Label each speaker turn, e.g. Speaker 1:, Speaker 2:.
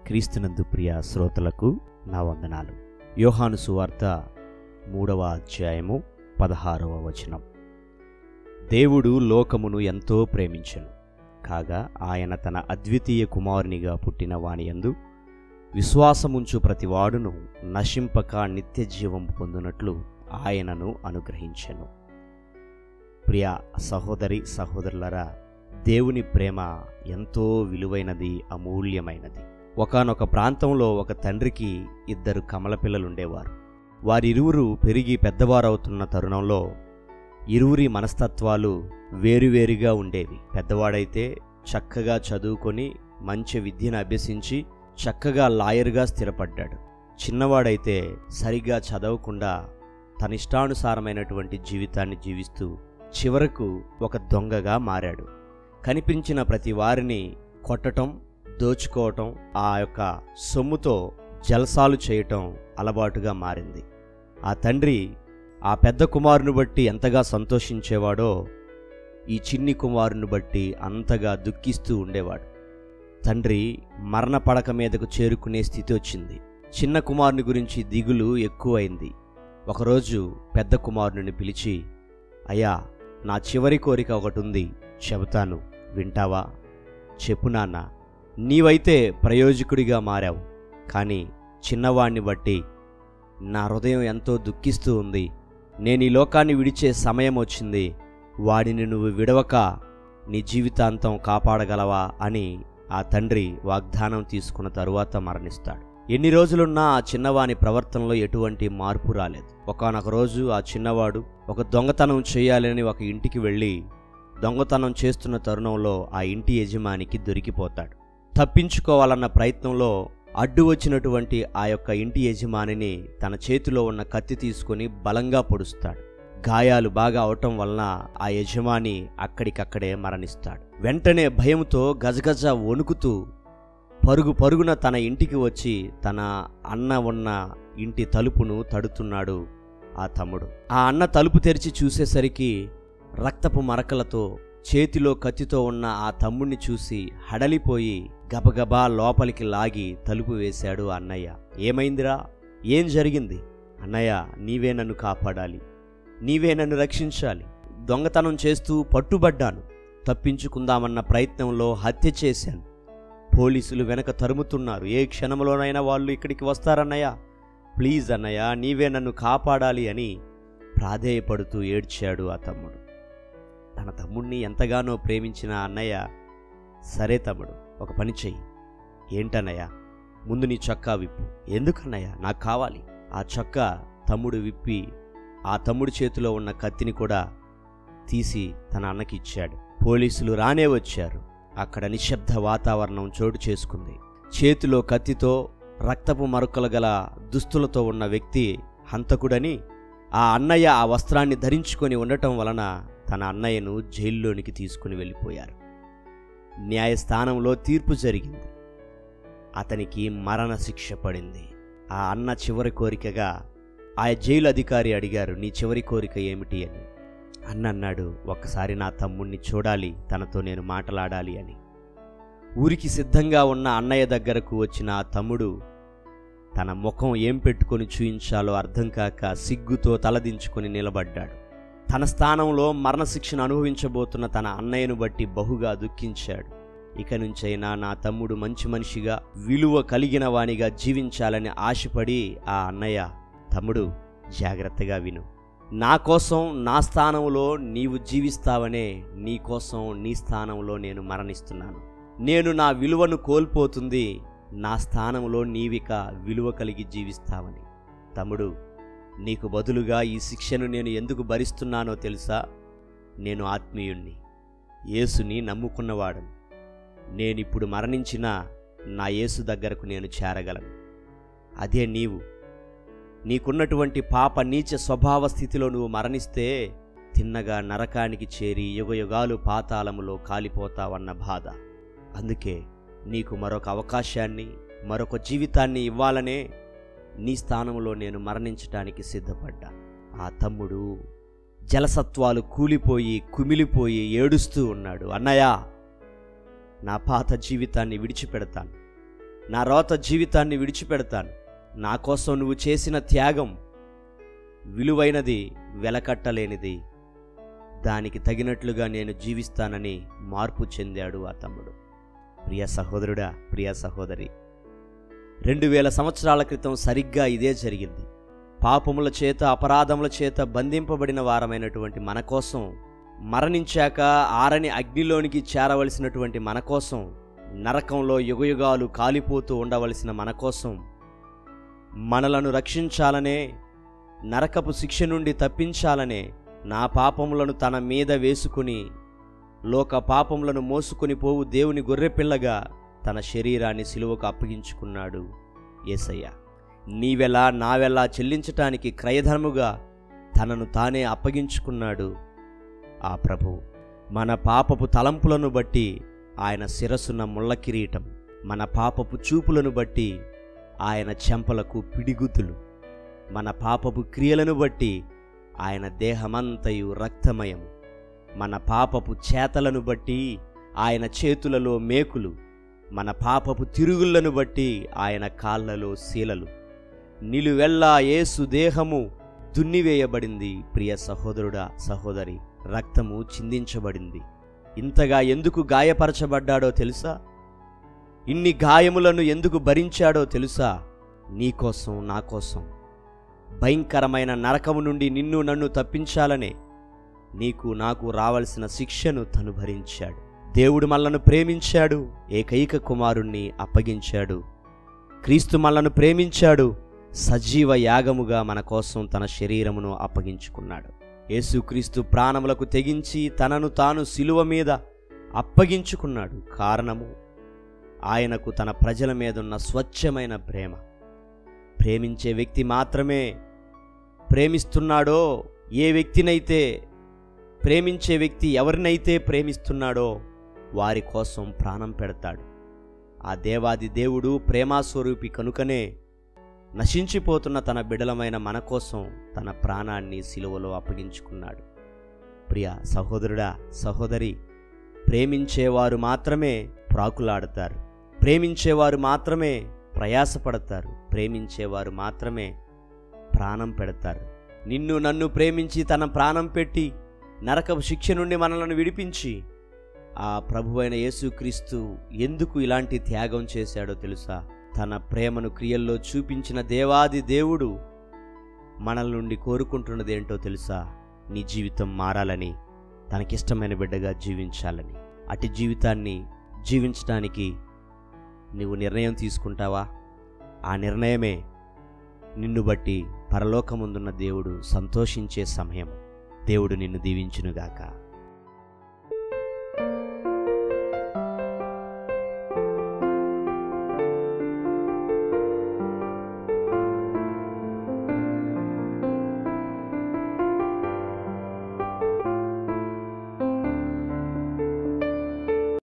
Speaker 1: క్రీస్తునందు ప్రియ శ్రోతలకు నా వందనాలు యోహాను సువార్త మూడవ అధ్యాయము పదహారవ వచనం దేవుడు లోకమును ఎంతో ప్రేమించెను కాగా ఆయన తన అద్వితీయ కుమారునిగా పుట్టిన వానియందు విశ్వాసముంచు ప్రతివాడును నశింపక నిత్య జీవం పొందునట్లు ఆయనను అనుగ్రహించెను ప్రియ సహోదరి సహోదరులరా దేవుని ప్రేమ ఎంతో విలువైనది అమూల్యమైనది ఒకానొక ప్రాంతంలో ఒక తండ్రికి ఇద్దరు కమల పిల్లలుండేవారు వారిరువురు పెరిగి పెద్దవారవుతున్న తరుణంలో ఇరువురి మనస్తత్వాలు వేరువేరుగా ఉండేవి పెద్దవాడైతే చక్కగా చదువుకొని మంచి విద్యను అభ్యసించి చక్కగా లాయర్గా స్థిరపడ్డాడు చిన్నవాడైతే సరిగా చదవకుండా తన ఇష్టానుసారమైనటువంటి జీవితాన్ని జీవిస్తూ చివరకు ఒక దొంగగా మారాడు కనిపించిన ప్రతి వారిని కొట్టటం దోచుకోవటం ఆ యొక్క సొమ్ముతో జల్సాలు చేయటం అలవాటుగా మారింది ఆ తండ్రి ఆ పెద్ద కుమారుని బట్టి ఎంతగా సంతోషించేవాడో ఈ చిన్ని కుమారుని బట్టి అంతగా దుఃఖిస్తూ ఉండేవాడు తండ్రి మరణ పడక మీదకు చేరుకునే స్థితి వచ్చింది చిన్న కుమారుని గురించి దిగులు ఎక్కువైంది ఒకరోజు పెద్ద కుమారుని పిలిచి అయ్యా నా చివరి కోరిక ఒకటి ఉంది చెబుతాను వింటావా చెప్పు నాన్న నీవైతే ప్రయోజకుడిగా మారావు కానీ చిన్నవాణ్ణి బట్టి నా హృదయం ఎంతో దుఃఖిస్తూ ఉంది నేను ఈ లోకాన్ని విడిచే సమయం వచ్చింది వాడిని నువ్వు విడవక నీ జీవితాంతం కాపాడగలవా అని ఆ తండ్రి వాగ్దానం తీసుకున్న తరువాత మరణిస్తాడు ఎన్ని రోజులున్నా ఆ చిన్నవాని ప్రవర్తనలో ఎటువంటి మార్పు రాలేదు ఒకనొక రోజు ఆ చిన్నవాడు ఒక దొంగతనం చేయాలని ఒక ఇంటికి వెళ్ళి దొంగతనం చేస్తున్న తరుణంలో ఆ ఇంటి యజమానికి దొరికిపోతాడు తప్పించుకోవాలన్న ప్రయత్నంలో అడ్డు వచ్చినటువంటి ఆ యొక్క ఇంటి యజమానిని తన చేతిలో ఉన్న కత్తి తీసుకొని బలంగా పొడుస్తాడు గాయాలు బాగా అవటం వలన ఆ యజమాని అక్కడికక్కడే మరణిస్తాడు వెంటనే భయంతో గజగజ వణుకుతూ పరుగు పరుగున తన ఇంటికి వచ్చి తన అన్న ఉన్న ఇంటి తలుపును తడుతున్నాడు ఆ తమ్ముడు ఆ అన్న తలుపు తెరిచి చూసేసరికి రక్తపు మరకలతో చేతిలో కత్తితో ఉన్న ఆ తమ్ముణ్ణి చూసి హడలిపోయి గబగబా లోపలికి లాగి తలుపు వేశాడు అన్నయ్య ఏమైందిరా ఏం జరిగింది అన్నయ్య నీవే నన్ను కాపాడాలి నీవే నన్ను రక్షించాలి దొంగతనం చేస్తూ పట్టుబడ్డాను తప్పించుకుందామన్న ప్రయత్నంలో హత్య చేశాను పోలీసులు వెనక తరుముతున్నారు ఏ క్షణంలోనైనా వాళ్ళు ఇక్కడికి వస్తారన్నయ్య ప్లీజ్ అన్నయ్య నీవే నన్ను కాపాడాలి అని ప్రాధేయపడుతూ ఏడ్చాడు ఆ తమ్ముడు తన తమ్ముణ్ణి ఎంతగానో ప్రేమించిన అన్నయ్య సరే తమ్ముడు ఒక పని చెయ్యి ఏంటన్నయ్య ముందు నీ చొక్కా విప్పు ఎందుకన్నయ్య నాకు కావాలి ఆ చొక్కా తమ్ముడు విప్పి ఆ తమ్ముడి చేతిలో ఉన్న కత్తిని కూడా తీసి తన అన్నకి ఇచ్చాడు పోలీసులు రానే వచ్చారు అక్కడ నిశ్శబ్ద వాతావరణం చోటు చేసుకుంది చేతిలో కత్తితో రక్తపు మరకలు గల దుస్తులతో ఉన్న వ్యక్తి హంతకుడని ఆ అన్నయ్య ఆ వస్త్రాన్ని ధరించుకొని ఉండటం వలన తన అన్నయ్యను జైల్లోనికి తీసుకుని వెళ్ళిపోయారు న్యాయస్థానంలో తీర్పు జరిగింది అతనికి మరణ శిక్ష పడింది ఆ అన్న చివరి కోరికగా ఆ జైలు అధికారి అడిగారు నీ చివరి కోరిక ఏమిటి అని అన్న అన్నాడు ఒక్కసారి నా తమ్ముణ్ణి చూడాలి తనతో నేను మాట్లాడాలి అని ఊరికి సిద్ధంగా ఉన్న అన్నయ్య దగ్గరకు వచ్చిన ఆ తమ్ముడు తన ముఖం ఏం పెట్టుకొని చూయించాలో అర్థం కాక సిగ్గుతో తలదించుకొని నిలబడ్డాడు తన స్థానంలో మరణశిక్షను అనుభవించబోతున్న తన అన్నయ్యను బట్టి బహుగా దుఃఖించాడు ఇక నుంచైనా నా తమ్ముడు మంచి మనిషిగా విలువ కలిగిన వానిగా జీవించాలని ఆశపడి ఆ అన్నయ్య తమ్ముడు జాగ్రత్తగా విను నా కోసం నా స్థానంలో నీవు జీవిస్తావనే నీ కోసం నీ స్థానంలో నేను మరణిస్తున్నాను నేను నా విలువను కోల్పోతుంది నా స్థానంలో నీవిక విలువ కలిగి జీవిస్తావని తమ్ముడు నీకు బదులుగా ఈ శిక్షను నేను ఎందుకు భరిస్తున్నానో తెలుసా నేను ఆత్మీయుణ్ణి యేసుని నమ్ముకున్నవాడను నేనిప్పుడు మరణించినా నా యేసు దగ్గరకు నేను చేరగలను అదే నీవు నీకున్నటువంటి పాప నీచ స్వభావ స్థితిలో నువ్వు మరణిస్తే తిన్నగా నరకానికి చేరి యుగయుగాలు పాతాళములో కాలిపోతావన్న బాధ అందుకే నీకు మరొక అవకాశాన్ని మరొక జీవితాన్ని ఇవ్వాలనే నీ స్థానంలో నేను మరణించటానికి సిద్ధపడ్డా ఆ తమ్ముడు జలసత్వాలు కూలిపోయి కుమిలిపోయి ఏడుస్తూ ఉన్నాడు అన్నయ్య నా పాత జీవితాన్ని విడిచిపెడతాను నా రోత జీవితాన్ని విడిచిపెడతాను నా కోసం నువ్వు చేసిన త్యాగం విలువైనది వెలకట్టలేనిది దానికి తగినట్లుగా నేను జీవిస్తానని మార్పు చెందాడు ఆ తమ్ముడు ప్రియ సహోదరుడా ప్రియ సహోదరి రెండు వేల సంవత్సరాల క్రితం సరిగ్గా ఇదే జరిగింది పాపముల చేత అపరాధముల చేత బంధింపబడిన వారమైనటువంటి మన కోసం మరణించాక ఆరని అగ్నిలోనికి చేరవలసినటువంటి మన కోసం నరకంలో యుగయుగాలు కాలిపోతూ ఉండవలసిన మన కోసం మనలను రక్షించాలనే నరకపు శిక్ష నుండి తప్పించాలనే నా పాపములను తన మీద వేసుకుని లోక పాపములను మోసుకొని పోవు దేవుని గొర్రెపిల్లగా తన శరీరాన్ని సిలువకు అప్పగించుకున్నాడు ఏసయ్య నీవెలా నావెలా చెల్లించటానికి క్రయధర్ముగా తనను తానే అప్పగించుకున్నాడు ఆ ప్రభు మన పాపపు తలంపులను బట్టి ఆయన శిరస్సున ముళ్ళ కిరీటం మన పాపపు చూపులను బట్టి ఆయన చెంపలకు పిడిగుద్దులు మన పాపపు క్రియలను బట్టి ఆయన దేహమంతయు రక్తమయం మన పాపపు చేతలను బట్టి ఆయన చేతులలో మేకులు మన పాపపు తిరుగుళ్లను బట్టి ఆయన కాళ్ళలో శీలలు నిలువెల్లా యేసు దేహము దున్నివేయబడింది ప్రియ సహోదరుడా సహోదరి రక్తము చిందించబడింది ఇంతగా ఎందుకు గాయపరచబడ్డాడో తెలుసా ఇన్ని గాయములను ఎందుకు భరించాడో తెలుసా నీకోసం నా కోసం భయంకరమైన నరకము నుండి నిన్ను నన్ను తప్పించాలనే నీకు నాకు రావలసిన శిక్షను తను భరించాడు దేవుడు మనలను ప్రేమించాడు ఏకైక కుమారుణ్ణి అప్పగించాడు క్రీస్తు మనలను ప్రేమించాడు సజీవ యాగముగా మన కోసం తన శరీరమును అప్పగించుకున్నాడు యేసుక్రీస్తు ప్రాణములకు తెగించి తనను తాను శిలువ మీద అప్పగించుకున్నాడు కారణము ఆయనకు తన ప్రజల మీదున్న స్వచ్ఛమైన ప్రేమ ప్రేమించే వ్యక్తి మాత్రమే ప్రేమిస్తున్నాడో ఏ వ్యక్తినైతే ప్రేమించే వ్యక్తి ఎవరినైతే ప్రేమిస్తున్నాడో వారి కోసం ప్రాణం పెడతాడు ఆ దేవాది దేవుడు ప్రేమాస్వరూపి కనుకనే నశించిపోతున్న తన బిడలమైన మన కోసం తన ప్రాణాన్ని సిలువలో అప్పగించుకున్నాడు ప్రియ సహోదరుడా సహోదరి ప్రేమించేవారు మాత్రమే ప్రాకులాడతారు ప్రేమించేవారు మాత్రమే ప్రయాసపడతారు ప్రేమించేవారు మాత్రమే ప్రాణం పెడతారు నిన్ను నన్ను ప్రేమించి తన ప్రాణం పెట్టి నరకపు శిక్ష నుండి మనలను విడిపించి ఆ ప్రభువైన యేసుక్రీస్తు ఎందుకు ఇలాంటి త్యాగం చేశాడో తెలుసా తన ప్రేమను క్రియల్లో చూపించిన దేవాది దేవుడు మనల నుండి కోరుకుంటున్నదేంటో తెలుసా నీ జీవితం మారాలని తనకిష్టమైన బిడ్డగా జీవించాలని అటు జీవితాన్ని జీవించడానికి నీవు నిర్ణయం తీసుకుంటావా ఆ నిర్ణయమే నిన్ను బట్టి పరలోకముందున్న దేవుడు సంతోషించే సమయం దేవుడు నిన్ను దీవించునుగాక